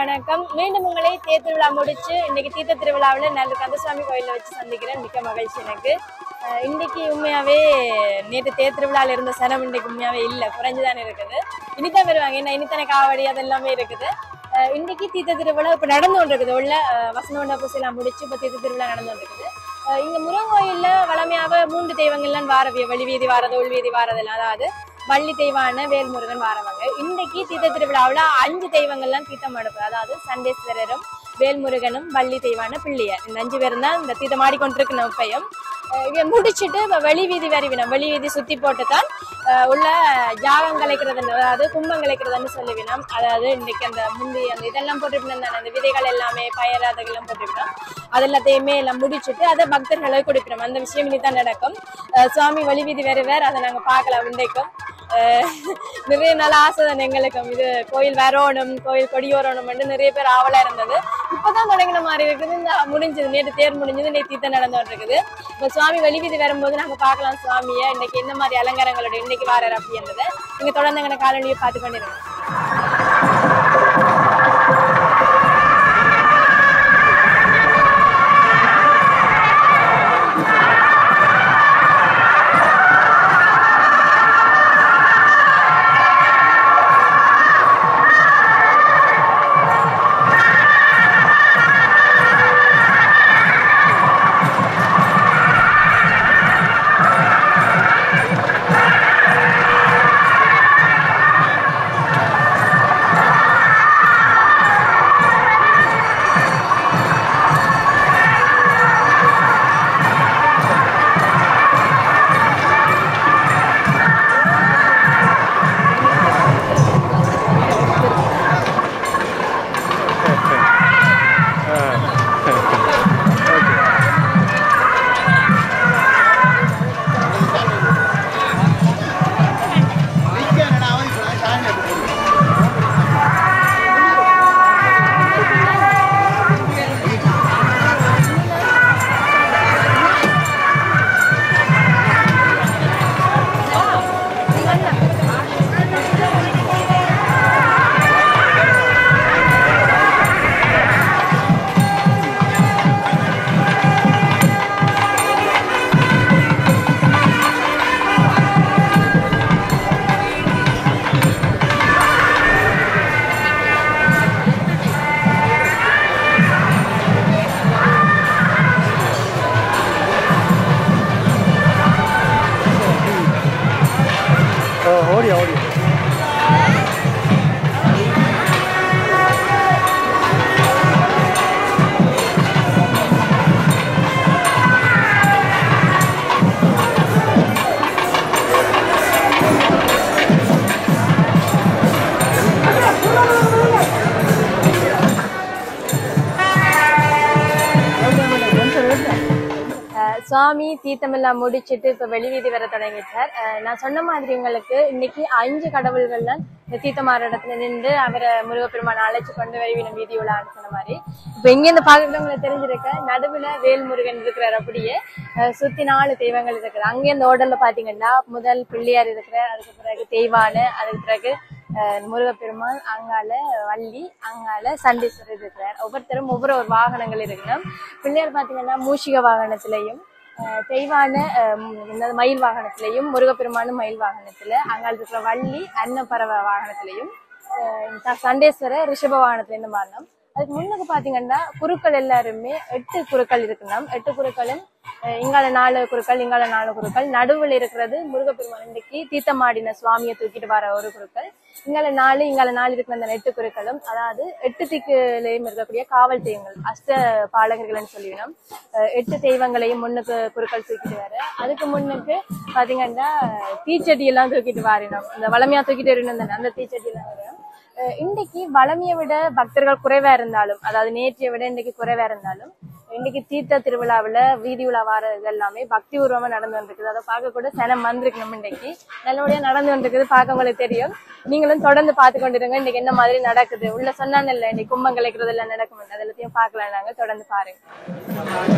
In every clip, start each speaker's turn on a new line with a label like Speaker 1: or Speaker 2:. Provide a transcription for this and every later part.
Speaker 1: வணக்கம் மீண்டும் உங்களை தேர் திருவிழா முடிச்சு இன்னைக்கு தீர்த்த திருவிழாவில் நல்ல கந்தசுவாமி கோயிலில் வச்சு சந்திக்கிறேன் மிக்க மகிழ்ச்சி எனக்கு அஹ் இன்னைக்கு உண்மையாவே நேற்று தேர் திருவிழாவில் இருந்த சனம் இன்னைக்கு உண்மையாவே இல்லை குறைஞ்சுதானே இருக்குது இனிதான் வருவாங்க என்ன இனித்தானே காவடி அது எல்லாமே இருக்குது அஹ் இன்னைக்கு தீர்த்த திருவிழா இப்போ நடந்து கொண்டு இருக்குது உள்ள அஹ் வசந்த பூசையெல்லாம் முடிச்சு இப்போ தீர்த்த திருவிழா நடந்து கொண்டு இருக்குது அஹ் இங்க முருகன் கோயில்ல வளமையாக மூன்று தெய்வங்கள்லாம் வாரவிய வெளி வீதி வாரது உள் வீதி வாரதெல்லாம் அதாவது வள்ளி தெய்வான வேல்முருகன் வாரவங்க இன்னைக்கு தீர்த்த திருவிழாவில் அஞ்சு தெய்வங்கள்லாம் தீர்த்தம் எடுப்பு அதாவது சண்டேஸ்வரரும் வேல்முருகனும் வள்ளி தெய்வான பிள்ளையார் இந்த அஞ்சு பேரும் தான் இந்த தீர்த்தம் ஆடிக்கொண்டிருக்கு நோப்பையும் இதை முடிச்சிட்டு இப்போ வெளி வீதி வருவினம் வெளி வீதி சுத்தி போட்டு தான் அஹ், உள்ள ஜாகம் கலைக்கிறதுன்னு அதாவது கும்பம் கலைக்கிறதுன்னு சொல்லுவினம் அதாவது இன்னைக்கு அந்த முந்தி அந்த இதெல்லாம் போட்டுருப்பினோம் தானே அந்த விதைகள் எல்லாமே பயர் அதெல்லாம் போட்டுருப்பினோம் அது எல்லாத்தையுமே எல்லாம் முடிச்சிட்டு அதை பக்தர்களுக்கு கொடுப்பினோம் அந்த விஷயம் இனி தான் நடக்கும் அஹ், சுவாமி வெளி வீதி வருவார் அதை நாங்கள் பார்க்கலாம் இன்றைக்கும் அஹ், நிறைய நாள் ஆசை தான் எங்களுக்கும் இது கோயில் வரணும் கோயில் கொடியோரணும்னு நிறைய பேர் ஆவலா இருந்தது இப்பதான் தொடங்கின மாதிரி இருக்குது இந்த முடிஞ்சது நேற்று தேர் முடிஞ்சது இன்னைக்கு தீர்த்தம் நடந்துட்டு இருக்குது இப்போ சுவாமி வெளிவீதி வரும்போது நாங்க பார்க்கலாம் சுவாமியை இன்னைக்கு என்ன மாதிரி அலங்காரங்களோட இன்னைக்கு வாரார் அப்படின்றத நீங்க தொடர்ந்து எங்க காலனியை பார்த்து கொண்டிருங்க
Speaker 2: ஓடி ஓடி
Speaker 1: அஹ் சுவாமி தீர்த்தமெல்லாம் முடிச்சிட்டு இப்ப வெளிவீதி வர தொடங்கிட்டார் அஹ் நான் சொன்ன மாதிரி உங்களுக்கு இன்னைக்கு அஞ்சு கடவுள்கள் தான் இந்த தீர்த்தமாற இடத்துல நின்று அவரை முருகப்பெருமான் அழைச்சு கொண்டு வெளிவின வீதி உலான்னு சொன்ன மாதிரி இப்ப இங்க இருந்து பாக்குறவங்களுக்கு தெரிஞ்சிருக்க நடுவுல வேல்முருகன் இருக்கிறார் அப்படியே அஹ் சுத்தி நாலு தெய்வங்கள் இருக்குது அங்கே இந்த ஓடல்ல பாத்தீங்கன்னா முதல் பிள்ளையார் இருக்கிறார் அதுக்கு பிறகு தெய்வான அதுக்கு பிறகு அஹ் முருகப்பெருமான் அங்கால வள்ளி அங்கால சண்டீஸ்வரர் இருக்கிறார் ஒவ்வொருத்தரும் ஒவ்வொரு ஒரு வாகனங்கள் இருக்கணும் பிள்ளையார் பாத்தீங்கன்னா மூஷிக வாகனத்திலையும் அஹ் தெய்வான அஹ் ம், என்னது மயில் வாகனத்திலையும் முருகப்பெருமானும் மயில் வாகனத்துல அங்கால இருக்கிற வள்ளி அன்னப்பறவை வாகனத்திலையும் அஹ் இந்த சண்டேஸ்வரர் ரிஷப வாகனத்துல இருந்து மாறினோம் அதுக்கு முன்னுக்கு பாத்தீங்கன்னா குருக்கள் எல்லாருமே எட்டு குருக்கள் இருக்கணும் எட்டு குருக்களும் அஹ் இங்கால நாலு குருக்கள் இங்கால நாலு குருக்கள் நடுவில் இருக்கிறது முருகப்பெருமான் இன்னைக்கு தீர்த்தமாடின சுவாமியை தூக்கிட்டு வர ஒரு குருக்கள் இங்கால நாலு இங்கால நாலு இருக்கிற அந்த எட்டு குருக்களும் அதாவது எட்டு திக்குலையும் இருக்கக்கூடிய காவல் தெய்வங்கள் அஷ்ட பாலகர்கள்னு சொல்லிவிடும் அஹ் எட்டு தெய்வங்களையும் முன்னுக்கு குருக்கள் தூக்கிட்டு வர அதுக்கு முன்னுக்கு பாத்தீங்கன்னா தீச்சட்டி எல்லாம் தூக்கிட்டு வாரினோம் இந்த வளமையா தூக்கிட்டு வரணும் தானே அந்த தீச்சட்டி எல்லாம் வரும் அஹ் இன்னைக்கு வளமையை விட பக்தர்கள் குறைவா இருந்தாலும் அதாவது நேற்றைய விட இன்னைக்கு குறைவா இருந்தாலும் இன்னைக்கு தீர்த்த திருவிழாவுல வீதி உலா வாரது எல்லாமே பக்தி பூர்வமா நடந்து வந்திருக்குது அதை பார்க்க கூட சனம் வந்திருக்கணும் இன்னைக்கு நல்லபடியா நடந்து வந்திருக்குது பார்க்க உங்களுக்கு தெரியும் நீங்களும் தொடர்ந்து பார்த்து கொண்டிருங்க இன்னைக்கு என்ன மாதிரி நடக்குது உள்ள சொன்னான்னு இல்ல இன்னைக்கு கும்பம் கலைக்கிறது எல்லாம் நடக்கும் அது எல்லாத்தையும் பார்க்கலாம் நாங்க தொடர்ந்து பாருங்க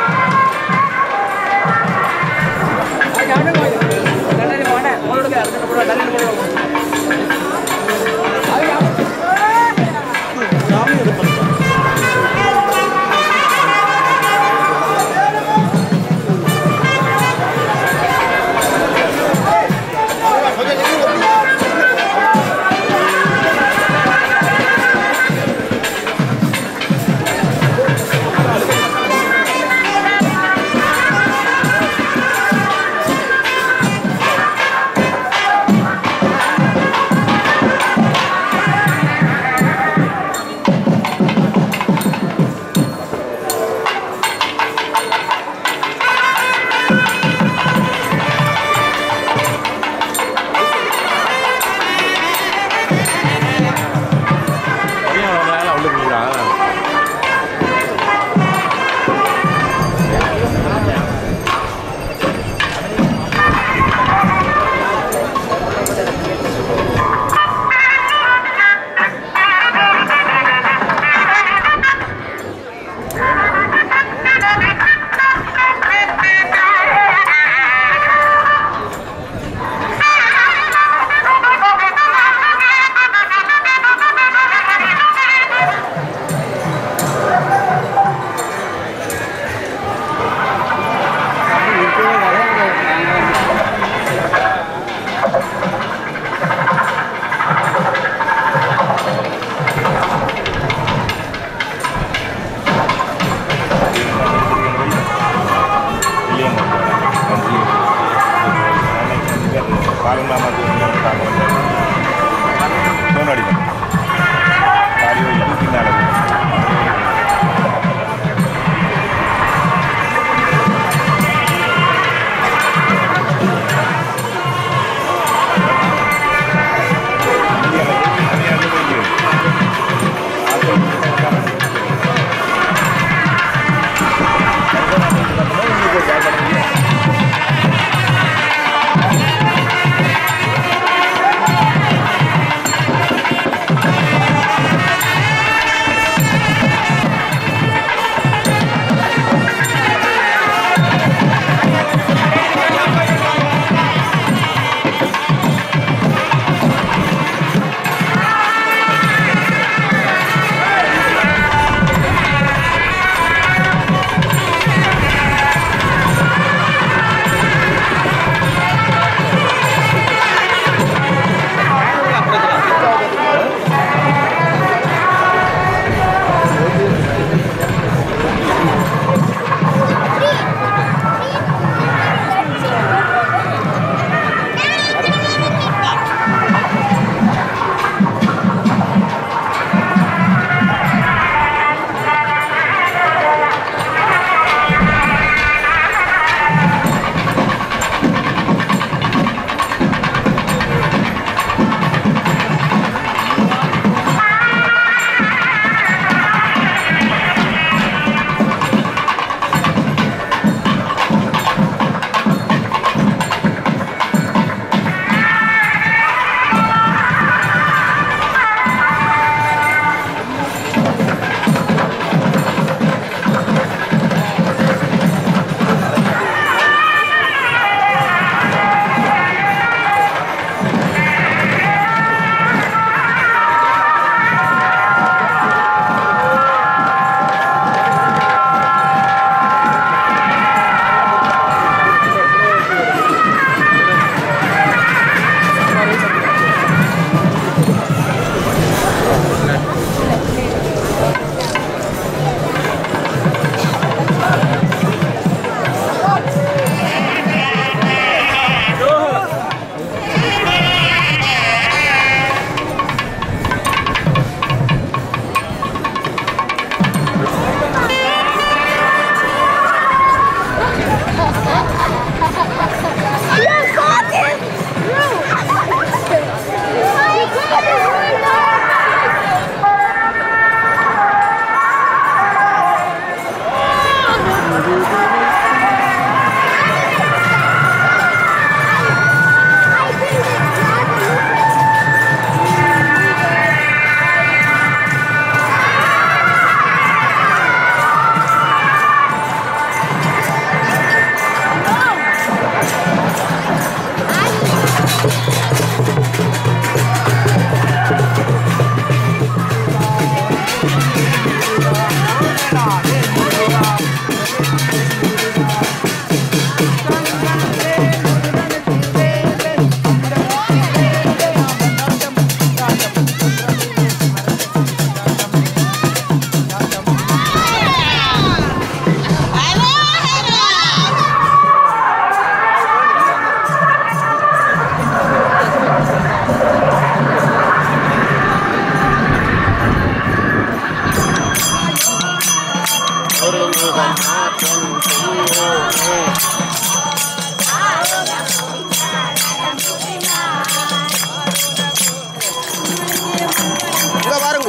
Speaker 3: கண்ணாடி போனேன் உங்களோட
Speaker 2: ஆ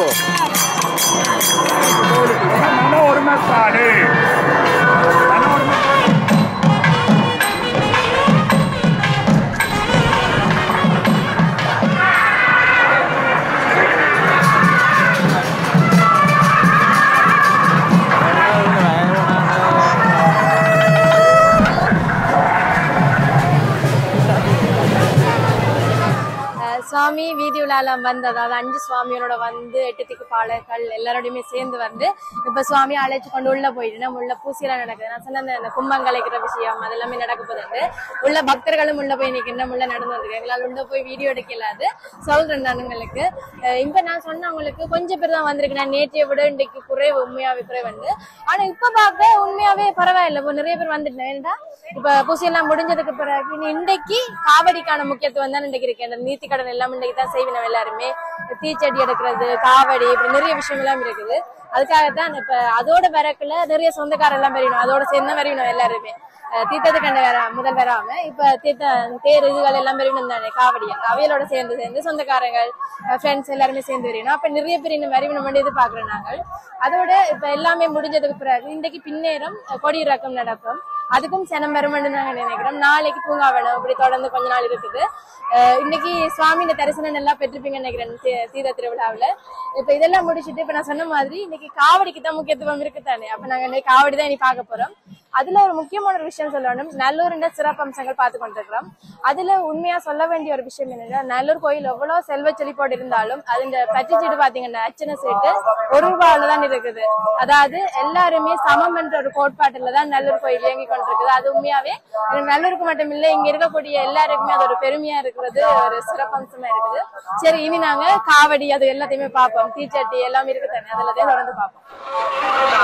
Speaker 2: ஓ
Speaker 3: நல்ல ஒருமைப்பாடு நல்ல ஒருமைப்பாடு
Speaker 1: அஹ் சுவாமி வீதியுலால வந்து அதாவது அஞ்சு சுவாமியோட வந்து எட்டு திக்கு பாலர்கள் எல்லாரோடையுமே சேர்ந்து வந்து இப்ப சுவாமி அழைச்சு கொண்டு உள்ள போயிட்டு நம்ம உள்ள பூசியெல்லாம் நடக்குது நான் சொன்ன அந்த- அந்த கும்பம் கலைக்கிற விஷயம் அது எல்லாமே நடக்க போகுது உள்ள பக்தர்களும் உள்ள போய் நிக்கணும் உள்ள நடந்து வந்துருக்கு எங்களால் உள்ள போய் வீடியோ எடுக்கலாது சொல்றேன் நான் உங்களுக்கு அஹ் இப்ப நான் சொன்னவங்களுக்கு கொஞ்சம் பேர் தான் வந்திருக்கு நான் நேற்றைய விட இன்றைக்கு குறைவு உண்மையாவே குறைவு வந்து ஆனா இப்ப பார்க்க உண்மையாவே பரவாயில்ல இப்ப நிறைய பேர் வந்துட்டேன் ஏன்டா இப்ப பூசையெல்லாம் முடிஞ்சதுக்கு பிறகு இனி இன்றைக்கு காவடிக்கான முக்கியத்துவம் தான் இன்றைக்கு இருக்கு அந்த நீத்தி கடன் எல்லாம் இன்றைக்கு தான் செய்வினோம் எல்லாருமே தீச்சட்டி எடுக்கிறது காவடி இப்படி நிறைய விஷயம் எல்லாம் இருக்குது அதுக்காகத்தான் இப்ப அதோட வரக்குல நிறைய சொந்தக்காரர் எல்லாம் வரையணும் அதோட சேர்ந்து தான் வரையணும் எல்லாருமே அஹ் தீர்த்தத்துக்கண்ட வேற முதல் வராம இப்ப தீர்த்த தேர் இதுகள் எல்லாம் வரையணும் தானே காவடியல் அவையோட சேர்ந்து சேர்ந்து சொந்தக்காரங்கள் ஃப்ரெண்ட்ஸ் எல்லாருமே சேர்ந்து வரையணும் அப்ப நிறைய பேர் இன்னும் வரையணும் வேண்டியது பாக்குறோம் நாங்கள் அதோட இப்ப எல்லாமே முடிஞ்சதுக்கு பிறகு இன்றைக்கு பின்னேறம் அஹ், கொடி இறக்கம் நடக்கும் அதுக்கும் சனம் வருமென்று நாங்க நினைக்கிறோம் நாளைக்கு பூங்காவனம் இப்படி தொடர்ந்து கொஞ்ச நாள் இருக்குது அஹ், இன்னைக்கு சுவாமியோட தரிசனம் நல்லா பெற்றிருப்பீங்கன்னு நினைக்கிறேன் தீ- தீர்த்த திருவிழாவுல இப்ப இதெல்லாம் முடிச்சிட்டு இப்ப நான் சொன்ன மாதிரி இன்னைக்கு காவடிக்கு தான் முக்கியத்துவம் இருக்குதானே அப்ப நாங்க இன்னைக்கு காவடி தான் இனி பார்க்க போறோம் அதுல ஒரு முக்கியமான ஒரு விஷயம் சொல்லணும் நல்லூர்ன்ற சிறப்பம்சங்கள் பார்த்து கொண்டிருக்கிறோம் அதுல உண்மையா சொல்ல வேண்டிய ஒரு விஷயம் என்னன்னா நல்லூர் கோயில் எவ்வளவு செல்வ செழிப்போடு இருந்தாலும் அது இந்த பட்டிச்சீடு பாத்தீங்கன்னா அச்சனை சீட்டு ஒரு ரூபாயில தான் இருக்குது அதாவது எல்லாருமே சமம் என்ற ஒரு கோட்பாட்டுல தான் நல்லூர் கோயில் இயங்கி கொண்டிருக்குது அது உண்மையாவே இது நல்லூருக்கு மட்டும் இல்ல இங்க இருக்கக்கூடிய எல்லாருக்குமே அது ஒரு பெருமையா இருக்கிறது ஒரு சிறப்பம்சமா இருக்குது சரி இனி நாங்க காவடி அது எல்லாத்தையுமே பார்ப்போம் தீச்சட்டி எல்லாம் இருக்குதானே அது எல்லாத்தையும் தொடர்ந்து பார்ப்போம்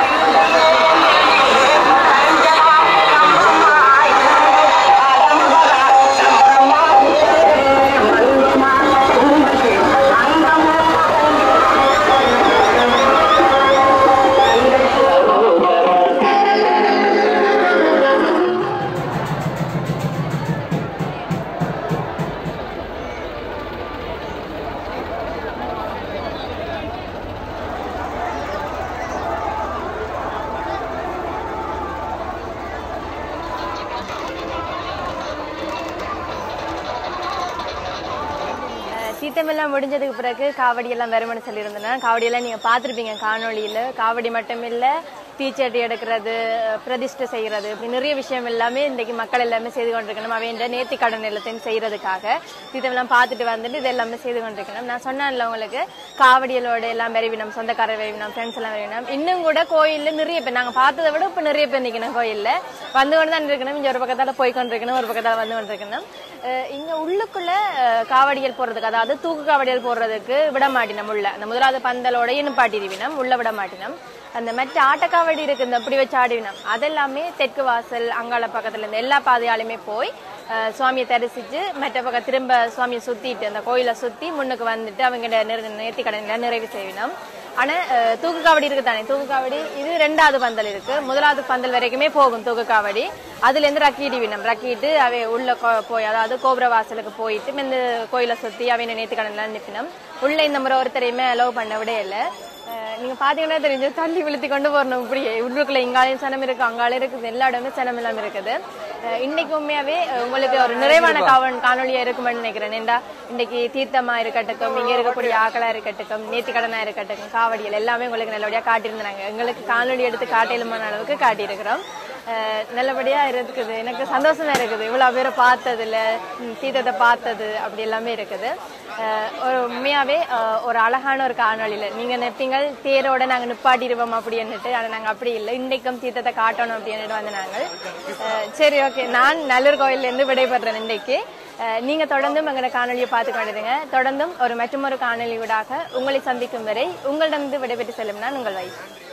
Speaker 1: அஹ் தீர்த்தமெல்லாம் முடிஞ்சதுக்கு பிறகு காவடி எல்லாம் வரும்னு சொல்லியிருந்தேன் காவடி எல்லாம் நீங்க பார்த்திருப்பீங்க காணொளியில காவடி மட்டும் இல்ல தீச்சட்டி எடுக்கிறது அஹ் பிரதிஷ்டை செய்யறது இப்படி நிறைய விஷயம் எல்லாமே இன்னைக்கு மக்கள் எல்லாமே செய்து கொண்டிருக்கணும் அவைன்ற நேர்த்தி கடன் எல்லாத்தையும் செய்யறதுக்காக தீர்த்தமெல்லாம் பார்த்துட்டு வந்துட்டு இது எல்லாமே செய்து கொண்டிருக்கணும் நான் சொன்னேன்ல உங்களுக்கு காவடியலோட எல்லாம் வெறிவினம் சொந்தக்காரர் வெறிவினம் ஃப்ரெண்ட்ஸ் எல்லாம் வெறிவினம் இன்னும் கூட கோயில்ல நிறைய பேர் நாங்க பார்த்ததை விட இப்ப நிறைய பேர் நிக்கணும் கோயில்ல வந்து கொண்டு தான் இருக்கணும் இங்க ஒரு பக்கத்தால போய் கொண்டிருக்கணும் ஒரு பக்கத்தால வந்து கொண்டிருக்கணும் அஹ் இங்க உள்ளுக்குள்ள அஹ், காவடியல் போடுறதுக்கு அதாவது தூக்கு காவடியல் போடுறதுக்கு விட மாட்டினம் உள்ள அந்த முதலாவது பந்தலோட நிப்பாட்டிடுவினம் உள்ள விட மாட்டினம் அந்த மற்ற ஆட்டக்காவடி இருக்கு இந்த இப்படி வச்சு ஆடிவினம் அதெல்லாமே தெற்கு வாசல் அங்காள பக்கத்துல இருந்து எல்லா பாதையாலுமே போய் அஹ், சுவாமியை தரிசிச்சு மற்ற பக்கம் திரும்ப சுவாமியை சுத்திட்டு அந்த கோயிலை சுத்தி முன்னுக்கு வந்துட்டு அவங்க நேர்த்தி கடனை நிறைவு செய்வினோம் ஆனா அஹ், தூக்கு காவடி இருக்கு தானே தூக்கு காவடி இது ரெண்டாவது பந்தல் இருக்கு முதலாவது பந்தல் வரைக்குமே போகும் தூக்கு காவடி அதுல இருந்து ரக்கீடி வினம் ரக்கிட்டு அவை உள்ள கோ- போய் அதாவது கோபுர வாசலுக்கு போயிட்டு இந்த கோயிலை சுத்தி அவை நேர்த்தி கடன் அனுப்பினோம் உள்ள இந்த முறை ஒருத்தரையுமே அலோவ் பண்ண விட இல்ல அஹ், நீங்க பாத்தீங்கன்னா தெரிஞ்சு தள்ளி விழுத்தி கொண்டு போறணும் இப்படியே உள்ளுக்குள்ள இங்காலையும் சனம் இருக்கு அங்காலையும் இருக்குது எல்லா இடமே சனம் எல்லாம் இருக்குது அஹ், இன்னைக்கு உண்மையாவே அஹ், உங்களுக்கு ஒரு நிறைவான காவல் காணொலியா இருக்குமென்னு நினைக்கிறேன் ஏண்டா இன்னைக்கு தீர்த்தமா இருக்கட்டும் இங்க இருக்கக்கூடிய ஆக்களா இருக்கட்டும் நேத்தி கடனா இருக்கட்டும் காவடிகள் எல்லாமே உங்களுக்கு நல்லபடியா காட்டியிருந்தாங்க எங்களுக்கு காணொலி எடுத்து காட்டிலுமான அளவுக்கு காட்டியிருக்கிறோம் அஹ், நல்லபடியா இருக்குது எனக்கு சந்தோஷமா இருக்குது இவ்வளவு பேரை பார்த்ததுல ம், தீர்த்தத்தை பார்த்தது அப்படி எல்லாமே இருக்குது அஹ், ஒரு உண்மையாவே அஹ், ஒரு அழகான ஒரு காணொலியில நீங்க நினைப்பீங்க தேரோட நாங்க நிப்பாட்டிடுவோம் அப்படின்னுட்டு ஆனா நாங்க அப்படி இல்லை இன்றைக்கும் தீர்த்தத்தை காட்டணும் அப்படின்னுட்டு வந்து நாங்கள் அஹ், சரி ஓகே நான் நல்லூர் கோயில்ல இருந்து விடைபெறேன் இன்றைக்கு அஹ், நீங்க தொடர்ந்தும் எங்களோட காணொலியை பார்த்து கொண்டிருங்க தொடர்ந்தும் ஒரு மற்றொரு காணொலியூடாக உங்களை சந்திக்கும் வரை உங்களிடமிருந்து விடைபெற்று செல்லும் நான் உங்கள் வயசு